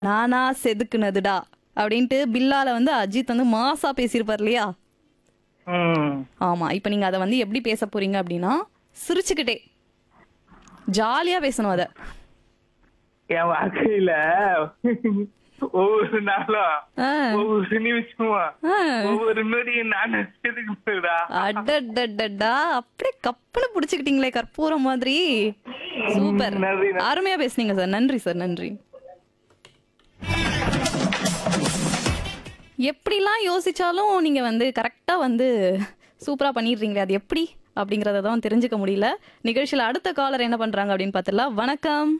நானா செதுக்குனதுடா அப்படின்ட்டு பில்லால வந்து அஜித் வந்து மாசா பேசியிருப்பார் இல்லையா ம் ஆமா இப்போ நீங்க அதை வந்து எப்படி பேச போறீங்க அப்படின்னா சிரிச்சுக்கிட்டே ஜாலியா பேசணும் அதை என் வாழ்க்கையில ஒவ்வொரு நாளும் ஆ. ஒவ்வொரு நிமிஷமும் ஆ. ஒவ்வொரு நொடியும் நான் செதுக்குறா அடடடடா அப்படியே கப்பலை பிடிச்சுக்கிட்டீங்களே கற்பூரம் மாதிரி சூப்பர் நன்றி, நன்றி. அருமையா பேசுனீங்க சார் நன்றி சார் நன்றி எப்படிலாம் யோசிச்சாலும் நீங்க வந்து கரெக்டா வந்து சூப்பரா பண்ணிடுறீங்களே அது எப்படி அப்படிங்கறத தான் தெரிஞ்சுக்க முடியல நிகழ்ச்சியில அடுத்த காலர் என்ன பண்றாங்க அப்படின்னு பார்த்துலாம் வணக்கம்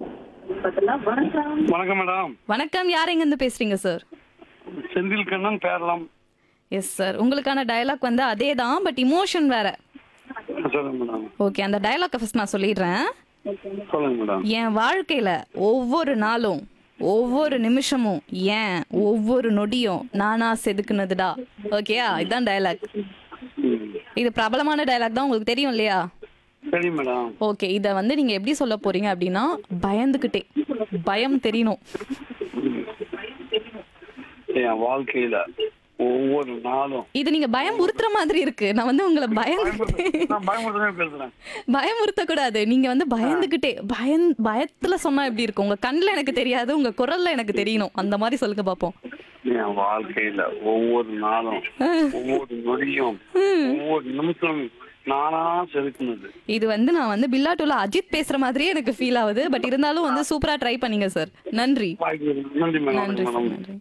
வணக்கம் மேடம் வணக்கம் யார் எங்க இருந்து பேசுறீங்க சார் செந்தில் கண்ணன் பேரலாம் எஸ் சார் உங்களுக்கான டயலாக் வந்து அதே தான் பட் இமோஷன் வேற சொல்லுங்க மேடம் ஓகே அந்த டயலாக் ஃபர்ஸ்ட் நான் சொல்லிடுறேன் சொல்லுங்க மேடம் என் வாழ்க்கையில ஒவ்வொரு நாளும் ஒவ்வொரு நிமிஷமும் ஏன் ஒவ்வொரு நொடியும் நானா செதுக்குனதுடா ஓகேயா இதுதான் டயலாக் ம். இது பிரபலமான டயலாக் தான் உங்களுக்கு தெரியும் இல்லையா சரி மேடம் ஓகே இத வந்து நீங்க எப்படி சொல்ல போறீங்க அப்படின்னா பயந்துகிட்டே பயம் தெரியணும் என் வாழ்க்கையில ஒவ்வொரு நாளும் இது நீங்க பயம் உறுத்துற மாதிரி இருக்கு நான் வந்து உங்களை பயந்து நான் பயமுறுத்தவே பேசுறேன் பயமுறுத்த கூடாது நீங்க வந்து பயந்துகிட்டே பயம் பயத்துல சொன்னா எப்படி இருக்கும் உங்க கண்ணுல எனக்கு தெரியாது உங்க குரல்ல எனக்கு தெரியணும் அந்த மாதிரி சொல்லுங்க பாப்போம் என் வாழ்க்கையில ஒவ்வொரு நாளும் ஒவ்வொரு நொடியும் ஒவ்வொரு நிமிஷம் நானா செதுக்குனது இது வந்து நான் வந்து பில்லாட்டோல அஜித் பேசுற மாதிரியே எனக்கு ஃபீல் ஆகுது பட் இருந்தாலும் வந்து சூப்பரா ட்ரை பண்ணீங்க சார் நன்றி வாய்ப்பு நன்றி மேடம் நன்றி சார் மேடம் நன்றி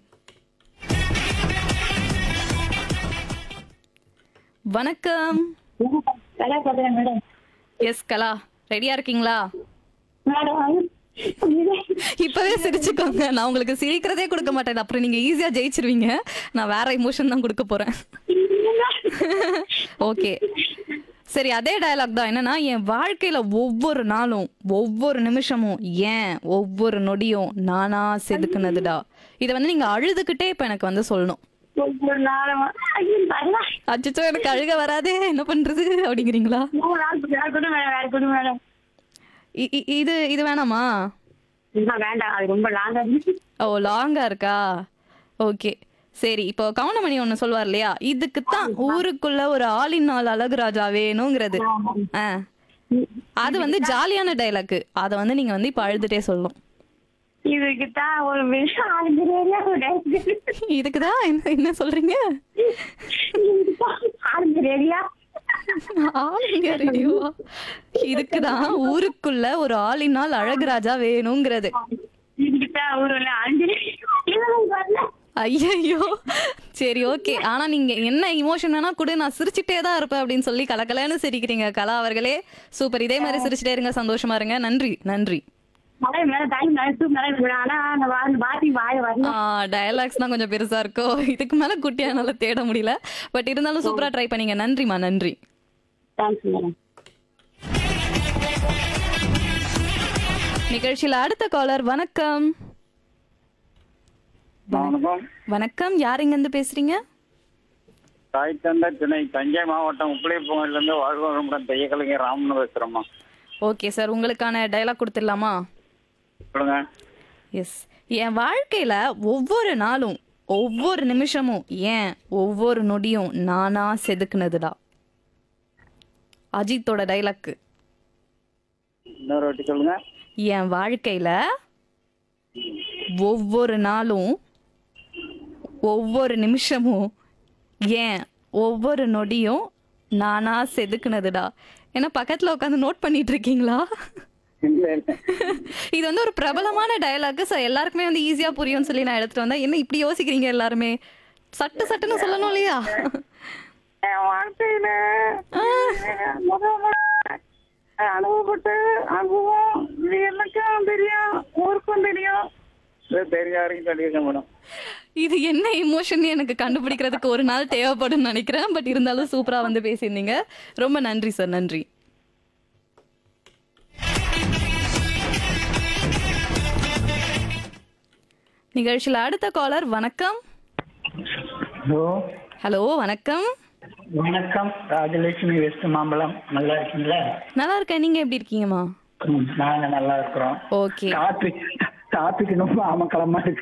வணக்கம் கலா பாக்குறேன் மேடம் எஸ் கலா ரெடியா இருக்கீங்களா மேடம் இப்பவே சிரிச்சுக்கோங்க நான் உங்களுக்கு சிரிக்கிறதே கொடுக்க மாட்டேன் அப்புறம் நீங்க ஈஸியா ஜெயிச்சிருவீங்க நான் வேற இமோஷன் தான் கொடுக்க போறேன் ஓகே சரி அதே டயலாக் தான் என்னன்னா என் வாழ்க்கையில ஒவ்வொரு நாளும் ஒவ்வொரு நிமிஷமும் ஏன் ஒவ்வொரு நொடியும் நானா செதுக்குனதுடா இதை வந்து நீங்க அழுதுகிட்டே இப்ப எனக்கு வந்து சொல்லணும் ஒவ்வொரு நாளும் ஐயோ வரல அச்சோ எனக்கு அழுக வராதே என்ன பண்றது அப்படிங்கிறீங்களா மூணு நாள் வேற கொடு மேடம் வேற கொடு மேடம் இ- இ- இது இது வேணாமா இன்னும் வேண்டாம் அது ரொம்ப லாங்கா இருந்துச்சு ஓ லாங்கா இருக்கா ஓகே சரி இப்போ கவுண்டமணி ஒண்ணு சொல்வார் இல்லையா இதுக்கு தான் ஊருக்குள்ள ஒரு ஆளின் நாள் அழகு ராஜா வேணுங்கிறது ஆ அது வந்து ஜாலியான டைலாக் அதை வந்து நீங்க வந்து இப்ப அழுதுட்டே சொல்லணும் இதுக்கு தான் ஒரு விஷயம் ஆரஞ்சு இதுக்கு தான் என்ன என்ன சொல்றீங்க ஆரஞ்சு ரெடியா ஆளுங்க ரேடியோவா இதுக்கு தான் ஊருக்குள்ள ஒரு ஆளின் நாள் அழகு ராஜா வேணுங்கிறது இதுக்கு தான் ஒரு ஆரஞ்சு வரல ஐயையோ சரி ஓகே ஆனா நீங்க என்ன இமோஷன் வேணா கூட நான் சிரிச்சுட்டே தான் இருப்பேன் அப்படின்னு சொல்லி கலக்கலன்னு சிரிக்கிறீங்க கலா அவர்களே சூப்பர் இதே மாதிரி சிரிச்சுட்டே இருங்க சந்தோஷமா இருங்க நன்றி நன்றி மழை மேல டைம் நினைச்சு மேல விட ஆனா அந்த வா- பாத்தி வாய வரல டயலாக்ஸ் தான் கொஞ்சம் பெருசா இருக்கோ இதுக்கு மேல குட்டியா என்னால தேட முடியல பட் இருந்தாலும் சூப்பரா ட்ரை பண்ணீங்க நன்றிமா நன்றி தேங்க்ஸ் மேடம் நிகழ்ச்சியில அடுத்த காலர் வணக்கம் வணக்கம் வணக்கம் யார் இங்க இருந்து பேசுறீங்க தாய் தந்த துணை தஞ்சை மாவட்டம் உப்பிளைப்பூங்கில இருந்து வாழ்வரமுடன் தைய கலைஞர் ராமன் பேசுறேம்மா ஓகே சார் உங்களுக்கான டயலாக் கொடுத்துடலாமா சொல்லுங்க எஸ் என் வாழ்க்கையில ஒவ்வொரு நாளும் ஒவ்வொரு நிமிஷமும் ஏன் ஒவ்வொரு நொடியும் நானா செதுக்குனதுடா அஜித்தோட டைலாக்கு இன்னொரு வாட்டி சொல்லுங்க என் வாழ்க்கையில ஒவ்வொரு நாளும் ஒவ்வொரு நிமிஷமும் ஏன் ஒவ்வொரு நொடியும் நானா செதுக்குனதுடா ஏன்னா பக்கத்துல உட்காந்து நோட் பண்ணிட்டு இருக்கீங்களா இல்ல இல்ல இது வந்து ஒரு பிரபலமான டயலாக் ஸோ எல்லாருக்குமே வந்து ஈஸியா புரியும்னு சொல்லி நான் எடுத்துட்டு வந்தேன் என்ன இப்படி யோசிக்கிறீங்க எல்லாருமே சட்டு சட்டுன்னு சொல்லணும் இல்லையா என் வாழ்க்கையில முதல் முறை அனுபவப்பட்டு அனுபவம் இது எனக்கும் தெரியும் ஊருக்கும் தெரியும் இது தெரிஞ்ச வரைக்கும் சொல்லியிருக்கேன் மேடம் இது என்ன இமோஷன் எனக்கு கண்டுபிடிக்கிறதுக்கு ஒரு நாள் தேவைப்படும் நினைக்கிறேன் பட் இருந்தாலும் சூப்பரா வந்து பேசியிருந்தீங்க ரொம்ப நன்றி சார் நன்றி நிகழ்ச்சியில் அடுத்த காலர் வணக்கம் ஹலோ ஹலோ வணக்கம் வணக்கம் ராஜலட்சுமி வெஸ்ட் மாம்பலம் நல்லா இருக்கீங்களா நல்லா இருக்கேன் நீங்க எப்படி இருக்கீங்கம்மா ம், நாங்க நல்லா இருக்கிறோம் ஓகே டாபிக் டாபிக் ரொம்ப ஆமக்களமா இருக்கு